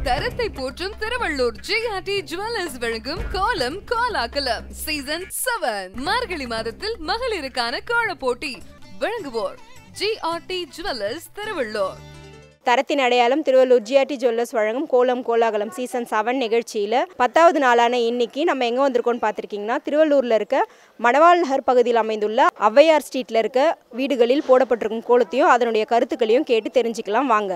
தரத்தை போற்றும் Tiruvallur GRT jewellers வழங்கும் கோலம் கோலாகலம் சீசன் செவன் மார்கழி மாதத்தில் மகளிருக்கான கோல போட்டி வழங்குவோர் ஜிஆர்டி ஜுவல்லர்ஸ் திருவள்ளூர் தரத்தின் அடையாளம் திருவள்ளூர் ஜிஆர்டி ஜுவல்லர்ஸ் வழங்கும் கோலம் கோலாகலம் சீசன் செவன் நிகழ்ச்சியில் பத்தாவது நாளான இன்னைக்கு நம்ம எங்கே வந்திருக்கோம்னு பார்த்துருக்கீங்கன்னா திருவள்ளூரில் இருக்க மணவாள் நகர் பகுதியில் அமைந்துள்ள ஔவையார் ஸ்ட்ரீட்டில் இருக்க வீடுகளில் போடப்பட்டிருக்கும் கோலத்தையும் அதனுடைய கருத்துக்களையும் கேட்டு தெரிஞ்சுக்கலாம் வாங்க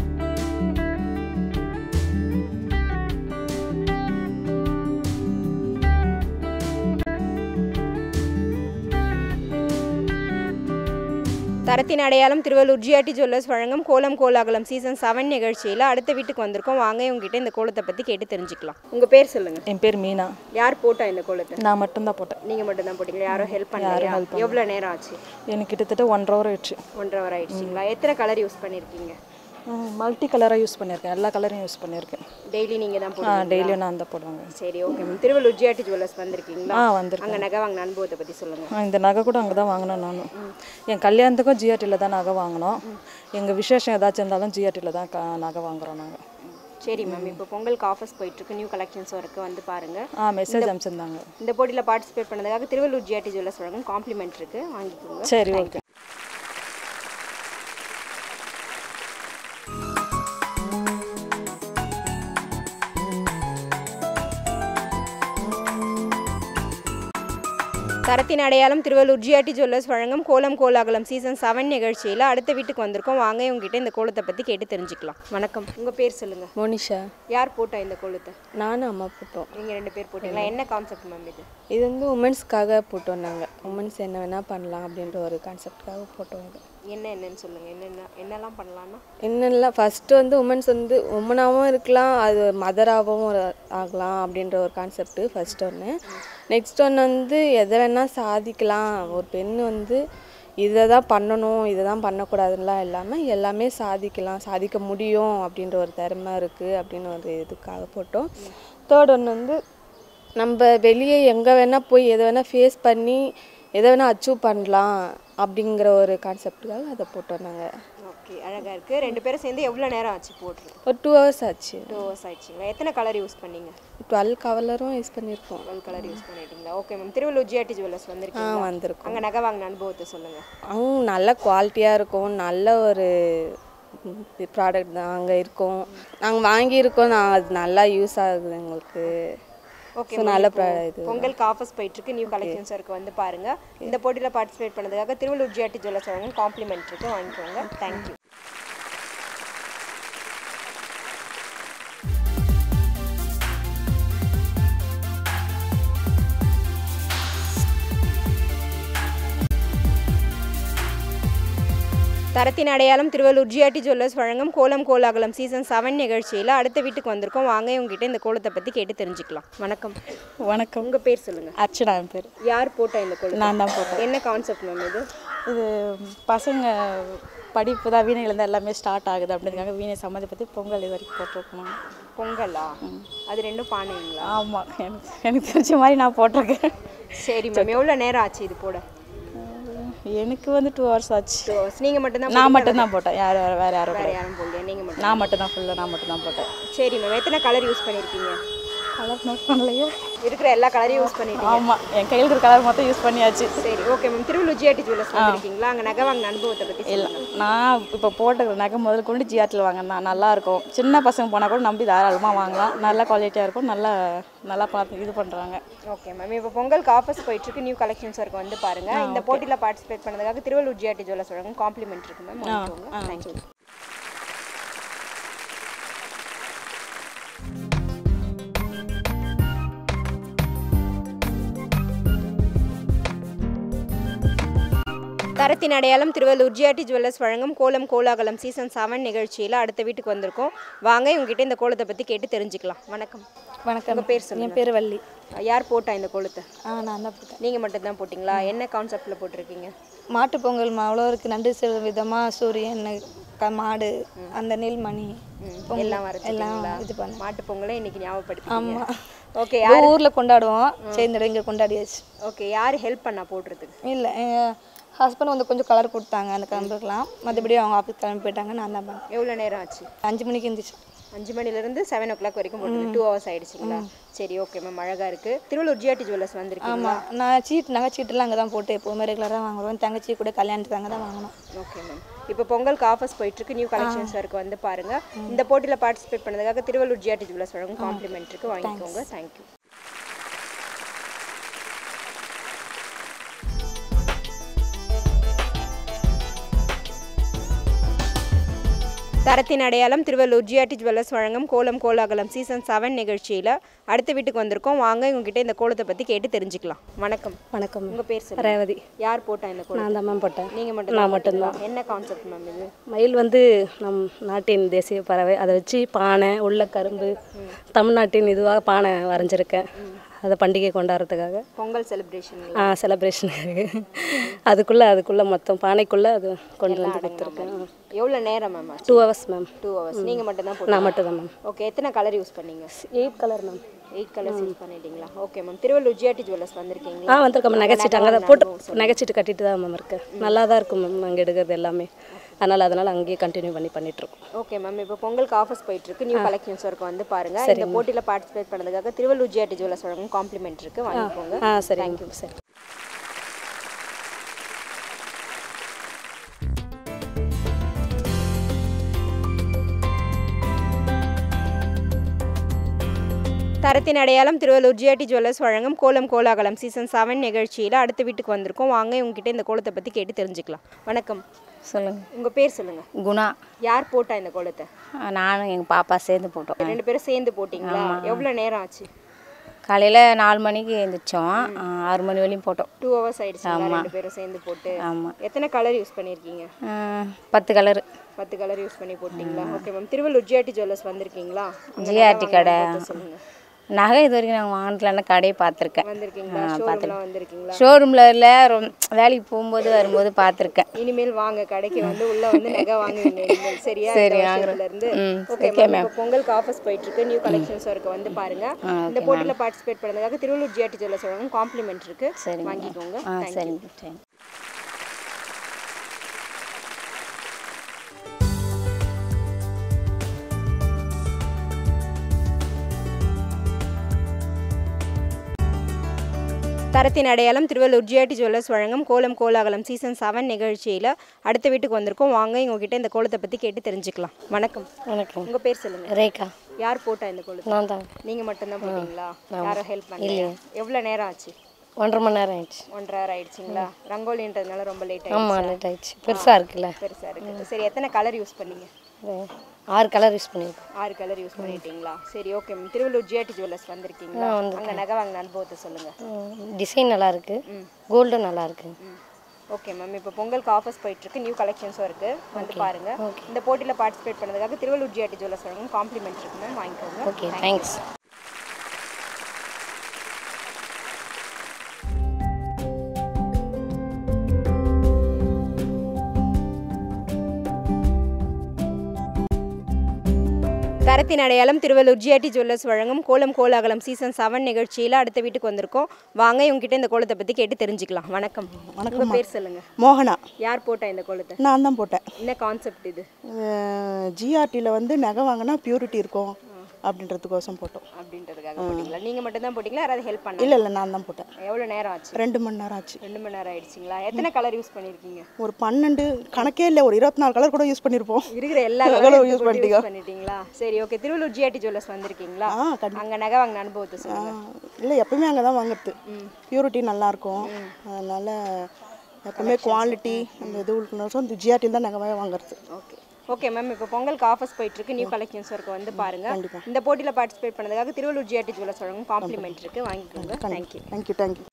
தரத்தின் அடையாளம் திருவள்ளூர் ஜிஆர்டி ஜுவல்லர்ஸ் வழங்கும் கோலம் கோலாகலம் சீசன் செவன் நிகழ்ச்சியில் அடுத்த வீட்டுக்கு வந்திருக்கோம் வாங்க உங்ககிட்ட இந்த கோலத்தை பற்றி கேட்டு தெரிஞ்சுக்கலாம் உங்கள் பேர் சொல்லுங்க என் பேர் மீனா யார் போட்டா இந்த கோலத்தை நான் மட்டும்தான் போட்டேன் நீங்கள் மட்டும் தான் போட்டீங்களா யாரும் ஹெல்ப் பண்ணலையா எவ்வளோ நேரம் ஆச்சு எனக்கு கிட்டத்தட்ட ஒன்றரை ஹவர் ஆயிடுச்சு ஒன்றரை ஹவர் ஆயிடுச்சுங்களா எத்தனை கலர் யூஸ் பண்ணியிருக்கீங்க மல்டி கலராக யூஸ் பண்ணியிருக்கேன் எல்லா கலரையும் யூஸ் பண்ணியிருக்கேன் டெய்லி நீங்கள் தான் ஆ போடுவீங்க டெய்லியும் நான் தான் போடுவாங்க சரி okay ma'am Tiruvallur GRT jewellers வந்திருக்கீங்களா ஆ வந்திருக்கேன் அங்கே நகை வாங்கின அனுபவத்தை பற்றி சொல்லுங்கள் ஆ, இந்த நகை கூட அங்கே தான் வாங்கினேன் நானும் என் கல்யாணத்துக்கும் ஜிஆர்டியில் தான் நகை வாங்கினோம் எங்கள் விசேஷம் ஏதாச்சும் இருந்தாலும் ஜிஆர்டியில் தான் க நகை வாங்குறோம் நாங்கள் சரி மேம் இப்போ பொங்கலுக்கு ஆஃபர்ஸ் போயிட்டுருக்கு நியூ கலெக்ஷன்ஸும் இருக்குது வந்து பாருங்கள் ஆ மெசேஜ் அனுப்பிச்சிருந்தாங்க இந்த போட்டியில் பார்ட்டிசிபேட் பண்ணதுக்காக திருவள்ளூர் ஜிஆர்டி ஜுவல்லர்ஸ் வழங்கும் காம்ப்ளிமெண்ட் இருக்குது வாங்கிக்கோங்க சரி ஓகே தரத்தின் அடையாளம் திருவள்ளூர் ஜிஆர்டி ஜுவல்லர்ஸ் வழங்கும் கோலம் கோலாகலம் சீசன் செவன் நிகழ்ச்சியில் அடுத்த வீட்டுக்கு வந்திருக்கோம் வாங்க உங்ககிட்ட இந்த கோலத்தை பற்றி கேட்டு தெரிஞ்சுக்கலாம் வணக்கம் உங்கள் பேர் சொல்லுங்கள் மோனிஷா யார் போட்டா இந்த கோலத்தை நானும் அம்மா போட்டோம் நீங்கள் ரெண்டு பேர் போட்டீங்களா என்ன கான்செப்ட் மேம் இது இது வந்து உமன்ஸ்க்காக போட்டோம் நாங்கள் உமன்ஸ் என்ன வேணால் பண்ணலாம் அப்படின்ற ஒரு கான்செப்டுக்காக போட்டோம் இது என்ன என்னன்னு சொல்லுங்கள் என்னென்ன என்னெல்லாம் பண்ணலாம்னா என்னெல்லாம் ஃபஸ்ட்டு வந்து உமன்ஸ் வந்து உமனாகவும் இருக்கலாம் அது மதராகவும் ஆகலாம் அப்படின்ற ஒரு கான்செப்ட் ஃபர்ஸ்ட் ஒன்று நெக்ஸ்ட் ஒன்று வந்து எதை வேணால் சாதிக்கலாம் ஒரு பெண் வந்து இதை தான் பண்ணணும் இதை தான் பண்ணக்கூடாதுலாம் இல்லாமல் எல்லாமே சாதிக்கலாம் சாதிக்க முடியும் அப்படின்ற ஒரு திறமை இருக்குது அப்படின்னு ஒரு இதுக்காக போட்டோம் தேர்ட் ஒன்று வந்து நம்ம வெளியே எங்கே வேணால் போய் எதை வேணால் ஃபேஸ் பண்ணி எதை வேணால் அச்சீவ் பண்ணலாம் அப்படிங்கிற ஒரு கான்செப்டுக்காக அதை போட்டோம் நாங்கள் ஓகே அழகாக இருக்குது ரெண்டு பேரும் சேர்ந்து எவ்வளோ நேரம் ஆச்சு போட்டுருக்கு ஒரு டூ ஹவர்ஸ் ஆச்சு டூ ஹவர்ஸ் ஆயிடுச்சுங்களா எத்தனை கலர் யூஸ் பண்ணீங்க டுவெல் கவலரும் யூஸ் பண்ணியிருக்கோம் டுவெல் கலர் யூஸ் பண்ணிட்டீங்களா okay ma'am Tiruvallur GRT jewellers ஆ வந்திருக்கீங்க வந்திருக்கோம் அங்கே நகை வாங்கின அனுபவத்தை சொல்லுங்கள் அவங்க நல்ல குவாலிட்டியாக இருக்கும் நல்ல ஒரு ப்ராடக்ட் தான் அங்கே இருக்கும் நாங்கள் வாங்கியிருக்கோம் நான் அது நல்லா யூஸ் ஆகுது எங்களுக்கு ஓகே So, நல்ல ப்ரா இது பொங்கலுக்கு ஆஃபர்ஸ் போயிட்டு இருக்கு நியூ கலெக்ஷன்ஸ் இருக்கு வந்து பாருங்க இந்த போட்டியில் பார்ட்டிசிபேட் பண்ணதுக்காக திருவள்ளூர் ஜிஆர்டி ஜுவல்லர்ஸ் வாங்க காம்ப்ளிமெண்ட் இருக்கு வாங்கிக்கோங்க தேங்க்யூ தரத்தின் அடையாளம் திருவள்ளூர் ஜிஆர்டி ஜுவல்லர்ஸ் வழங்கும் கோலம் கோலாகலம் சீசன் செவன் நிகழ்ச்சியில் அடுத்த வீட்டுக்கு வந்திருக்கோம் வாங்க உங்ககிட்ட இந்த கோலத்தை பற்றி கேட்டு தெரிஞ்சுக்கலாம் வணக்கம் வணக்கம் உங்கள் பேர் சொல்லுங்கள் அர்ச்சனா என் பேர் யார் போட்டா இந்த கோலம் நான் தான் போட்டேன் என்ன கான்செப்ட் மேம் இது இது பசங்க படிப்பு தான் வீணையிலேருந்து எல்லாமே ஸ்டார்ட் ஆகுது அப்படிங்கிறதுக்காக வீணை சம்மந்தப்பட்டு பொங்கல் இது வரைக்கும் போட்டிருக்கணும் பொங்கலா அது ரெண்டும் பானைங்களா ஆமாம் எனக்கு எனக்கு தெரிஞ்ச மாதிரி நான் போட்டிருக்கேன் சரி மேம் எவ்வளோ நேரம் ஆச்சு இது போட எனக்கு வந்து டூ ஹவர்ஸ் ஆச்சு டூ ஹவர்ஸ் நீங்கள் மட்டும்தான் நான் மட்டும் தான் போட்டேன் யார் வேறு வேறு யாரும் வேறு கிடையாது. யாரும் போடலையா நீங்கள் மட்டும் நான் மட்டும் தான் ஃபுல்லாக நான் மட்டும் தான் போட்டேன் சரி மேம் எத்தனை கலர் யூஸ் பண்ணியிருக்கீங்க கலர் நோட் பண்ணலையே இருக்கிற எல்லா கலரையும் யூஸ் பண்ணிட்டீங்க ஆமாம் என் கையில் இருக்கிற கலர் மொத்தம் யூஸ் பண்ணியாச்சு சரி okay ma'am Tiruvallur GRT jewellers வந்திருக்கீங்களா அங்கே நகை வாங்கின அனுபவத்தை பற்றி இல்லை சொல்லுங்க நான் இப்போ போட்ட நகை முதல் கொண்டு ஜிஆர்டியில் வாங்கினா நல்லா இருக்கும் சின்ன பசங்க போனால் கூட நம்பி தாராளமாக வாங்கலாம் நல்ல குவாலிட்டியாக இருக்கும் நல்லா நல்லா பார்த்து இது பண்ணுறாங்க ஓகே மேம் இப்போ பொங்கலுக்கு ஆஃபர்ஸ் போயிட்டு இருக்கு நியூ கலெக்ஷன்ஸ் இருக்கு வந்து பாருங்க இந்த போட்டியில் பார்ட்டிசிபேட் பண்ணதுக்காக திருவள்ளூர் ஜிஆர்டி ஜுவல்லர்ஸ் வழங்கும் காம்ப்ளிமெண்ட் இருக்கு மேம் வாங்கிக்கோங்க தேங்க்யூ தரத்தின் அடையாளம் திருவள்ளூர் ஜிஆர்டி ஜுவல்லர்ஸ் வழங்கும் கோலம் கோலாகலம் சீசன் செவன் நிகழ்ச்சியில் அடுத்த வீட்டுக்கு வந்திருக்கோம் வாங்க உங்ககிட்ட இந்த கோலத்தை பற்றி கேட்டு தெரிஞ்சுக்கலாம் வணக்கம் வணக்கம் உங்கள் பேர் சொல்லுங்க என் பேர் வள்ளி யார் போட்டா இந்த கோலத்தை ஆ நான் தான் போட்டேன் நீங்கள் மட்டும் தான் போட்டிங்களா என்ன கான்செப்டில் போட்டிருக்கீங்க மாட்டுப் பொங்கல் மாவளோருக்கு நன்றி செலுத்தும் விதமாக சூரியன் க மாடு அந்த நெல்மணி பொங்கல் எல்லாம் எல்லாம் வரைச்சிட்டீங்களா இது பண்ணேன் மாட்டு பொங்கலை இன்னைக்கு ஞாபகப்படுத்தி ஆமாம் ஓகே இது ஊரில் கொண்டாடுவோம் சரி இந்த இங்கே கொண்டாடியாச்சு ஓகே யார் ஹெல்ப் பண்ணா போடுறதுக்கு இல்லை எங்கள் ஹஸ்பண்ட் வந்து கொஞ்சம் கலர் கொடுத்தாங்க அந்த கிளம்புக்கலாம் மற்றபடி அவங்க ஆஃபீஸ் கிளம்பி போயிட்டாங்க நான் தான் பண்ணேன் எவ்வளோ நேரம் ஆச்சு அஞ்சு மணிக்கு இருந்துச்சு அஞ்சு மணிலேருந்து செவன் ஓ கிளாக் வரைக்கும் போட்டு டூ ஹவர்ஸ் ஆயிடுச்சுங்களா சரி ஓகே மேம் அழகாக இருக்குது திருவள்ளூர் ஜிஆர்டி ஜுவல்லர்ஸ் வந்திருக்கீங்களா ஆமாம் நான் சீட் நகை சீட்டுலாம் அங்கே தான் போட்டு எப்போவுமே ரெகுலராக வாங்குறோம் தங்கச்சி கூட கல்யாணத்துக்கு அங்கே தான் வாங்கணும் ஓகே மேம் இப்போ பொங்கலுக்கு ஆஃபர்ஸ் போயிட்டுருக்கு நியூ கலெக்ஷன்ஸ் இருக்கு வந்து பாருங்க இந்த போட்டியில் பார்ட்டிசிபேட் பண்ணதுக்காக திருவள்ளூர் ஜிஆர்டி ஜுவல்லர்ஸ் வழங்கும் காம்ப்ளிமெண்ட் இருக்கு வாங்கிக்கோங்க தேங்க்யூ தரத்தின் அடையாளம் திருவள்ளூர் ஜிஆர்டி ஜுவல்லர்ஸ் வழங்கும் கோலம் கோலாகலம் சீசன் செவன் நிகழ்ச்சியில் அடுத்த வீட்டுக்கு வந்திருக்கோம் வாங்க உங்ககிட்ட இந்த கோலத்தை பற்றி கேட்டு தெரிஞ்சுக்கலாம் வணக்கம் வணக்கம் உங்கள் பேர் சொல்லுங்க ரேவதி யார் போட்டா இந்த கோலம் நான் தான் மேம் போட்டேன் நீங்கள் மட்டும் நான் மட்டும்தான் என்ன கான்செப்ட் மேம் இது மயில் வந்து நம் நாட்டின் தேசிய பறவை அதை வச்சு பானை உள்ள கரும்பு தமிழ்நாட்டின் இதுவாக பானை வரைஞ்சிருக்கேன் அதை பண்டிகை கொண்டாடுறதுக்காக பொங்கல் செலிப்ரேஷன் செலப்ரேஷனுக்கு அதுக்குள்ளே அதுக்குள்ளே மொத்தம் பானைக்குள்ளே அது கொண்டு வந்து கொடுத்துருக்கேன் எவ்வளோ நேரம் மேம் ஆச்சு two hours ma'am two hours நீங்கள் மட்டும் தான் நான் மட்டும் தான் மேம் ஓகே எத்தனை கலர் யூஸ் பண்ணீங்க eight colour ma'am eight colours use பண்ணிட்டீங்களா okay ma'am Tiruvallur GRT jewellers வந்திருக்கீங்களா ஆ வந்திருக்கேன் மேம் நகைச்சீட்டு அங்கே தான் போட்டு நகைச்சீட்டு கட்டிட்டு தான் மேம் இருக்கேன் நல்லா தான் இருக்கும் மேம் அங்கே எடுக்கிறது எல்லாமே அதனால் அதனால் அங்கேயே கண்டினியூ பண்ணி பண்ணிகிட்ருக்கோம் ஓகே மேம் இப்போ பொங்கலுக்கு ஆஃபர்ஸ் போயிட்டு இருக்கு நியூ கலெக்ஷன்ஸ் இருக்கு வந்து பாருங்க இந்த போட்டியில் பார்ட்டிசிபேட் பண்ணதுக்காக திருவள்ளூர் ஜிஆர்டி ஜுவல்லர்ஸ் வழங்கும் காம்ப்ளிமெண்ட் இருக்கு வாங்கிக்கோங்க ஆ சரி சரி தரத்தின் அடையாளம் திருவள்ளூர் ஜிஆர்டி ஜுவல்லர்ஸ் வழங்கும் கோலம் கோலாகலம் சீசன் செவன் நிகழ்ச்சியில் அடுத்த வீட்டுக்கு வந்திருக்கோம் வாங்க உங்ககிட்ட இந்த கோலத்தை பற்றி கேட்டு தெரிஞ்சுக்கலாம் வணக்கம் சொல்லுங்க உங்கள் பேர் சொல்லுங்க குணா யார் போட்டா இந்த கோலத்தை நானும் எங்கள் பாப்பா சேர்ந்து போட்டோம் ரெண்டு பேரும் சேர்ந்து போட்டிங்களா எவ்வளோ நேரம் ஆச்சு காலையில் நாலு மணிக்கு எழுந்திரிச்சோம் ஆறு மணி வரையும் போட்டோம் டூ ஹவர்ஸ் ஆயிடுச்சு ரெண்டு பேரும் சேர்ந்து போட்டு ஆமாம் எத்தனை கலர் யூஸ் பண்ணியிருக்கீங்க பத்து கலரு பத்து கலர் யூஸ் பண்ணி போட்டிங்களா okay ma'am Tiruvallur GRT jewellers வந்திருக்கீங்களா அங்க ஜிஆர்டி நகை கடை வாங்குறத சொல்லுங்க நகை இது வரைக்கும் நாங்கள் வாங்கிக்கலன்னா கடையை பார்த்துருக்கேன் வந்திருக்கீங்களா ஷோரூம்லாம் வந்திருக்கீங்களா ஷோரூமில் இல்லை ரொம்ப வேலைக்கு போகும்போது வரும்போது பார்த்துருக்கேன் இனிமேல் வாங்க கடைக்கு வந்து உள்ள வந்து நகை வாங்குவீங்க இனிமேல் சரியா சரி, இந்த வாங்குறேன். வருஷத்துல இருந்து ம், ஓகே okay, மேம் இப்போ பொங்கலுக்கு ஆஃபர்ஸ் போயிட்டு இருக்கு நியூ கலெக்ஷன்ஸ் இருக்கு வந்து பாருங்க இந்த போட்டியில் பார்ட்டிசிபேட் பண்ணதுக்காக திருவள்ளூர் ஜிஆர்டி ஜுவல்லர்ஸ் வழங்கும் காம்ப்ளிமெண்ட் இருக்கு சரிங்க. வாங்கிக்கோங்க ஆ Thank you. சரிங்க சரி தரத்தின் அடையாளம் திருவள்ளூர் ஜிஆர்டி ஜுவல்லர்ஸ் வழங்கும் கோலம் கோலாகலம் சீசன் செவன் நிகழ்ச்சியில் அடுத்த வீட்டுக்கு வந்திருக்கோம் வாங்க உங்ககிட்ட இந்த கோலத்தை பற்றி கேட்டு தெரிஞ்சுக்கலாம் வணக்கம் வணக்கம் உங்கள் பேர் சொல்லுங்க ரேகா யார் போட்டா இந்த கோலத்தை நான் தான் நீங்கள் மட்டும்தான் போட்டீங்களா யாரும் ஹெல்ப் பண்ணலையா எவ்வளோ நேரம் ஆச்சு ஒன்றரை மணி நேரம் ஆயிடுச்சு ஒன்றரை hour ஆயிடுச்சுங்களா ரங்கோலின்றதுனால ரொம்ப லேட் ஆமாம் ஆயிடுச்சு லேட் ஆயிடுச்சு பெருசாக இருக்குல்ல பெருசாக இருக்குது சரி எத்தனை கலர் யூஸ் பண்ணீங்க அது ஆறு கலர் யூஸ் பண்ணியிருக்கோம் ஆறு கலர் யூஸ் பண்ணிட்டீங்களா சரி okay ma'am Tiruvallur GRT jewellers வந்திருக்கீங்களா அங்கே நகை வாங்கின அனுபவத்தை சொல்லுங்கள் டிசைன் நல்லா இருக்கு கோல்டும் நல்லா இருக்கு ஓகே மேம் இப்போ பொங்கலுக்கு ஆஃபர்ஸ் போயிட்டு இருக்கு நியூ கலெக்ஷன்ஸும் இருக்கு வந்து பாருங்க இந்த போட்டியில் பார்ட்டிசிபேட் பண்ணதுக்காக திருவள்ளூர் ஜிஆர்டி ஜுவல்லர்ஸ் வழங்கும் காம்ப்ளிமெண்ட் இருக்கு மேம் வாங்கிக்கோங்க ஓகே தேங்க்ஸ் தரத்தின் அடையாளம் திருவள்ளூர் ஜிஆர்டி ஜுவல்லர்ஸ் வழங்கும் கோலம் கோலாகலம் சீசன் செவன் நிகழ்ச்சியில் அடுத்த வீட்டுக்கு வந்திருக்கோம் வாங்க இவங்ககிட்ட இந்த கோலத்தை பற்றி கேட்டு தெரிஞ்சுக்கலாம் வணக்கம் உங்கள் பேர் சொல்லுங்க மோகனா யார் போட்டா இந்த கோலத்தை நான் தான் போட்டேன் என்ன கான்செப்ட் இது ஜிஆர்டியில் வந்து நகை வாங்கினா பியூரிட்டி இருக்கும் அப்படின்றதுக்கோசம் போட்டோம் அப்படின்றதுக்காக போட்டிங்களா நீங்கள் மட்டும் தான் போட்டிங்களா யாராவது ஹெல்ப் பண்ணல இல்லை இல்லை நான் தான் போட்டேன் எவ்வளோ நேரம் ஆச்சு ரெண்டு மணி நேரம் ஆச்சு ரெண்டு மணி நேரம் ஆயிடுச்சுங்களா எத்தனை கலர் யூஸ் பண்ணியிருக்கீங்க ஒரு பன்னெண்டு கணக்கே இல்லை ஒரு இருபத்தி நாலு கலர் கூட யூஸ் பண்ணியிருப்போம் இருக்கிற எல்லா Colour கலரும் use use பண்ணிட்டீங்க. பண்ணிட்டீங்களா சரி ஓகே திருவள்ளூர் ஜிஆர்டி ஜுவல்லர்ஸ் வந்திருக்கீங்களா ஆ கண்டி அங்க நகை வாங்கின அனுபவத்தை சொல்லுங்க இல்லை எப்பவுமே அங்கே தான் வாங்குறது பியூரிட்டி நல்லாயிருக்கும் அதனால் எப்பவுமே குவாலிட்டி அந்த இது இருக்கணும் இந்த ஜிஆர்டியில் தான் நகை வாங்குறது ஓகே ஓகே மேம் இப்போ பொங்கலுக்கு ஆஃபர்ஸ் போயிட்டு இருக்கு நியூ கலெக்ஷன்ஸ் இருக்கு வந்து பாருங்க இந்த போட்டியில் பார்ட்டிசிபேட் பண்ணதுக்காக திருவள்ளூர் ஜிஆர்டி ஜுவல்லர்ஸ் வழங்கும் காம்ப்ளிமெண்ட் இருக்கு வாங்கிக்கோங்க தேங்க்யூ தேங்க்யூ தேங்க்யூ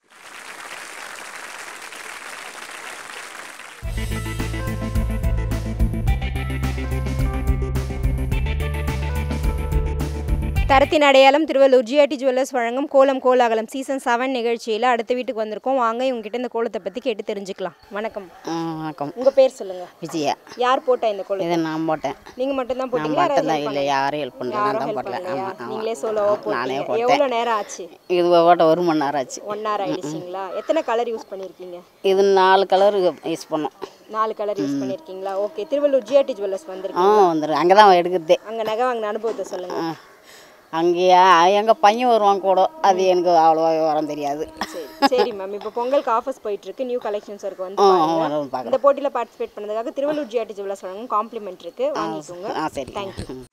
தரத்தின் அடையாளம் திருவள்ளூர் ஜிஆர்டி ஜுவல்லர்ஸ் வழங்கும் கோலம் கோலாகலம் சீசன் செவன் நிகழ்ச்சியில் அடுத்த வீட்டுக்கு வந்திருக்கோம் வாங்க இவங்ககிட்ட இந்த கோலத்தை பற்றி கேட்டு தெரிஞ்சுக்கலாம் வணக்கம் வணக்கம் உங்க பேர் சொல்லுங்க விஜயா யார் போட்டா இந்த கோலம் இதை நான் போட்டேன் நீங்க மட்டும் தான் நான் போட்டீங்களா மட்டும் தான் யாராவது இல்லை யாரும் ஹெல்ப் பண்ணல நான் யாரும் தான் help போட்டல பண்ணலையா? ஆமாம் நீங்களே சோலோவா நானே போட்டீங்க போட்டேன் எவ்வளோ நேரம் ஆச்சு இது போட்ட ஒரு மணி நேரம் ஆச்சு ஒன் ஹவர் ஆயிடுச்சுங்களா எத்தனை கலர் யூஸ் பண்ணியிருக்கீங்க இது நாலு கலர் யூஸ் பண்ணோம் நாலு கலர் யூஸ் பண்ணியிருக்கீங்களா ஓகே திருவள்ளூர் ஜிஆர்டி ஜுவல்லர்ஸ் ஆ வந்திருக்கீங்க வந்துடும் அங்கே தான் எடுக்கிறதே அங்கே நகை வாங்கின அனுபவத்தை சொல்லுங்க ஆ அங்கேயா எங்கள் பையன் வருவான் கூட அது எனக்கு அவ்வளோவா விவரம் தெரியாது சரி சரி மேம் இப்போ பொங்கலுக்கு ஆஃபர்ஸ் போயிட்டு இருக்கு நியூ கலெக்ஷன்ஸ் இருக்கு வந்து ஆ, பாருங்க. வரும் பார்க்குறேன். இந்த போட்டியில பார்ட்டிசிபேட் பண்ணதுக்காக திருவள்ளூர் ஜிஆர்டி ஜுவல்லர்ஸ் வழங்கும் காம்ப்ளிமெண்ட் இருக்கு வாங்கிக்கோங்க ஆ சரி தேங்க்யூ ம்.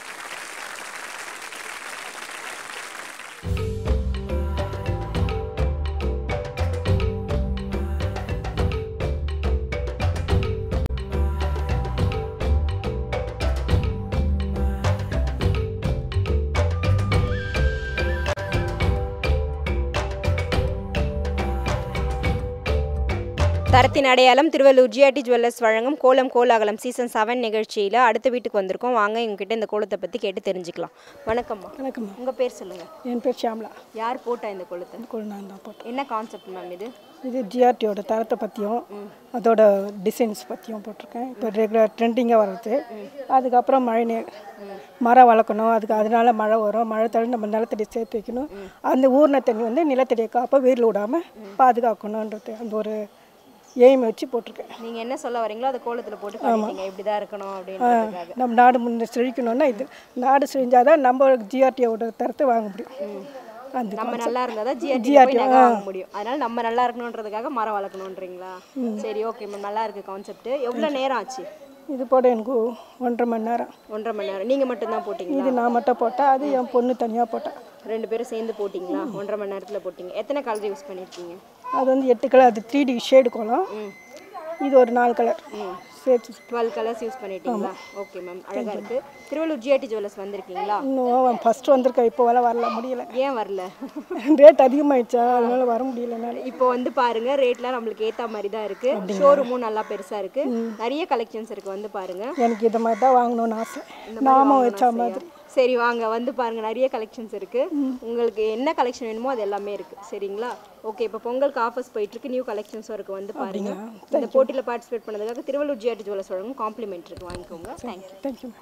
தரத்தின் அடையாளம் திருவள்ளூர் ஜிஆர்டி ஜுவல்லர்ஸ் வழங்கும் கோலம் கோலாகலம் சீசன் செவன் நிகழ்ச்சியில் அடுத்த வீட்டுக்கு வந்திருக்கோம் வாங்க எங்ககிட்ட இந்த கோலத்தை பற்றி கேட்டு தெரிஞ்சுக்கலாம் வணக்கம்மா வணக்கம்மா உங்கள் பேர் சொல்லுங்க என் பேர் ஷியாம்லா யார் போட்டா இந்த கோலத்தை கூட நான் தான் போட்டேன் என்ன கான்செப்ட் மேம் இது இது ஜிஆர்டியோட தரத்தை பற்றியும் அதோட டிசைன்ஸ் பற்றியும் போட்டிருக்கேன் இப்போ ரெகுலர் ட்ரெண்டிங்காக வர்றது அதுக்கப்புறம் மழை நீர் மரம் வளர்க்கணும் அதுக்கு அதனால மழை வரும் மழை தள்ளி நம்ம நிலத்தடி சேர்த்து வைக்கணும் அந்த ஊர்ன தண்ணி வந்து நிலத்தடியை காப்ப வெயில் விடாமல் பாதுகாக்கணுன்றது அந்த ஒரு எய்ம் வச்சு போட்டிருக்கேன் நீங்க என்ன சொல்ல வரீங்களோ அதை கோலத்துல போட்டு காட்டிட்டீங்க இப்படிதான் இருக்கணும் அப்படின்றதுக்காக நம்ம நாடு முன்னே செழிக்கணும்னா இது நாடு செழிஞ்சாதான் நம்ம ஜிஆர்டியோட தரத்தை வாங்க முடியும் அந்த நம்ம நல்லா இருந்தா தான் ஜிஆர்டி GRT, போய் நகை வாங்க முடியும் அதனால நம்ம நல்லா இருக்கணுன்றதுக்காக மரம் வளர்க்கணுன்றீங்களா சரி ஓகே மேம் நல்லா இருக்கு கான்செப்ட் எவ்வளவு நேரம் ஆச்சு இது போட எனக்கு ஒன்றரை மணி நேரம் ஒன்றரை மணி நேரம் நீங்க மட்டும் தான் போட்டீங்களா இது நான் மட்டும் போட்டேன் அது என் பொண்ணு தனியாக போட்டேன் ரெண்டு பேரும் சேர்ந்து போட்டிங்களா ஒன்றரை மணி நேரத்துல போட்டீங்க எத்தனை கலர் யூஸ் பண்ணிருக்கீங்க அது வந்து எட்டு கலர் அது த்ரீ டி ஷேடு கோலம் இது ஒரு நாலு கலர் சேர்த்து டுவெல் கலர்ஸ் யூஸ் பண்ணிட்டீங்களா ஓகே மேம் அழகா இருக்கு திருவள்ளூர் ஜிஆர்டி ஜுவல்லர்ஸ் வந்திருக்கீங்களா இன்னும் ஃபஸ்ட்டு வந்திருக்கேன் இப்போ வர வரல முடியல ஏன் வரல ரேட் அதிகமாயிடுச்சா அதனால வர முடியல என்னால இப்போ வந்து பாருங்க ரேட்லாம் நம்மளுக்கு ஏத்த மாதிரி தான் இருக்கு ஷோரூமும் நல்லா பெருசா இருக்கு நிறைய கலெக்ஷன்ஸ் இருக்கு வந்து பாருங்க எனக்கு இதை மாதிரி தான் வாங்கணும்னு ஆசை நாமம் வச்ச மாதிரி சரி வாங்க வந்து பாருங்க நிறைய கலெக்ஷன்ஸ் இருக்கு உங்களுக்கு என்ன கலெக்ஷன் வேணுமோ அது எல்லாமே இருக்கு சரிங்களா ஓகே இப்போ பொங்கலுக்கு ஆஃபர்ஸ் போயிட்டு இருக்கு நியூ கலெக்ஷன்ஸும் இருக்கு வந்து பாருங்க இந்த போட்டியில் பார்ட்டிசிபேட் பண்ணதுக்காக திருவள்ளூர் ஜிஆர்டி ஜுவல்லர்ஸ் வழங்கும் காம்ப்ளிமெண்ட் இருக்கு வாங்கிக்கோங்க தேங்க்யூ தேங்க்யூ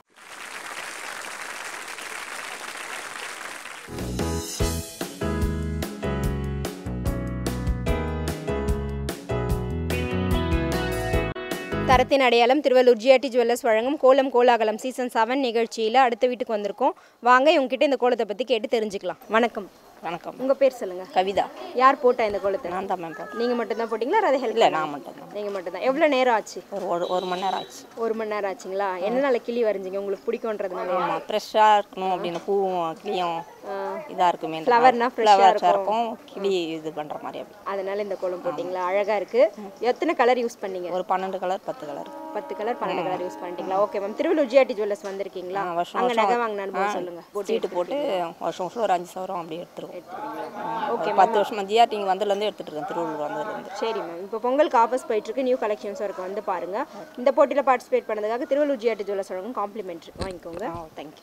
தரத்தின் அடையாளம் திருவள்ளூர் ஜிஆர்டி ஜுவல்லர்ஸ் வழங்கும் கோலம் கோலாகலம் சீசன் செவன் நிகழ்ச்சியில் அடுத்த வீட்டுக்கு வந்திருக்கோம் வாங்க இவங்ககிட்ட இந்த கோலத்தை பற்றி கேட்டு தெரிஞ்சுக்கலாம் வணக்கம் வணக்கம் உங்கள் பேர் சொல்லுங்க கவிதா யார் போட்டா இந்த கோலத்தை நான் தான் மேம் போட்டேன் நீங்கள் மட்டும் தான் போட்டிங்களா அதை ஹெல்ப் இல்லை நான் மட்டும் தான் நீங்கள் மட்டும் தான் எவ்வளோ நேரம் ஆச்சு ஒரு ஒரு ஒரு மணி நேரம் ஆச்சு ஒரு மணி நேரம் ஆச்சுங்களா என்ன நாள் கிளி வரைஞ்சிங்க உங்களுக்கு பிடிக்கும்ன்றதுனால ஆமாம் ஃப்ரெஷ்ஷாக இருக்கணும் அப்படின்னு பூவும் கிளியும் இதாக இருக்குமே Flowerனா fresh-ஆ ஃப்ளவர்ஸாக இருக்கும். இருக்கும் கிளி இது பண்ணுற மாதிரி அப்படி அதனால இந்த கோலம் போட்டிங்களா அழகா இருக்கு எத்தனை கலர் யூஸ் பண்ணீங்க ஒரு பன்னெண்டு கலர் பத்து கலர் பத்து கலர் பன்னெண்டு கலர் யூஸ் பண்ணிட்டீங்களா okay ma'am Tiruvallur GRT jewellers வந்திருக்கீங்களா வருஷம் அங்க நகை வருஷம் வாங்கின அனுபவம் சொல்லுங்க சீட்டு போட்டு வருஷம் வருஷம் ஒரு அஞ்சு சவரம் அப்படி எடுத்துருவோம் ஓகே பத்து வருஷமா ஜிஆர்டி இங்கே வந்ததுலேருந்து எடுத்துட்டு இருக்கேன் திருவள்ளூர் வந்ததுலேருந்து சரி மேம் இப்போ பொங்கலுக்கு ஆஃபர்ஸ் போயிட்டு இருக்கு நியூ கலெக்ஷன்ஸும் இருக்கு வந்து பாருங்க இந்த போட்டியில் பார்ட்டிசிபேட் பண்ணதுக்காக திருவள்ளூர் ஜிஆர்டி ஜுவல்லர்ஸ் வழங்கும் காம்ப்ளிமெண்ட் இருக்கு வாங்கிக்கோங்க தேங்க்யூ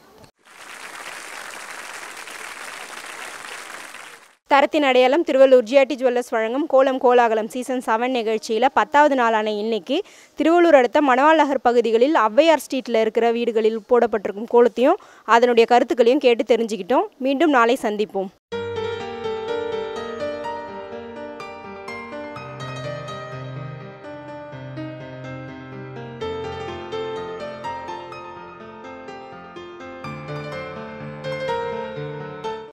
தரத்தின் அடையாளம் திருவள்ளூர் ஜிஆர்டி ஜுவல்லர்ஸ் வழங்கும் கோலம் கோலாகலம் சீசன் செவன் நிகழ்ச்சியில் பத்தாவது நாளான இன்னைக்கு திருவள்ளூர் அடுத்த மணவாள் நகர் பகுதிகளில் ஔவையார் ஸ்ட்ரீட்டில் இருக்கிற வீடுகளில் போடப்பட்டிருக்கும் கோலத்தையும் அதனுடைய கருத்துக்களையும் கேட்டு தெரிஞ்சுக்கிட்டோம் மீண்டும் நாளை சந்திப்போம்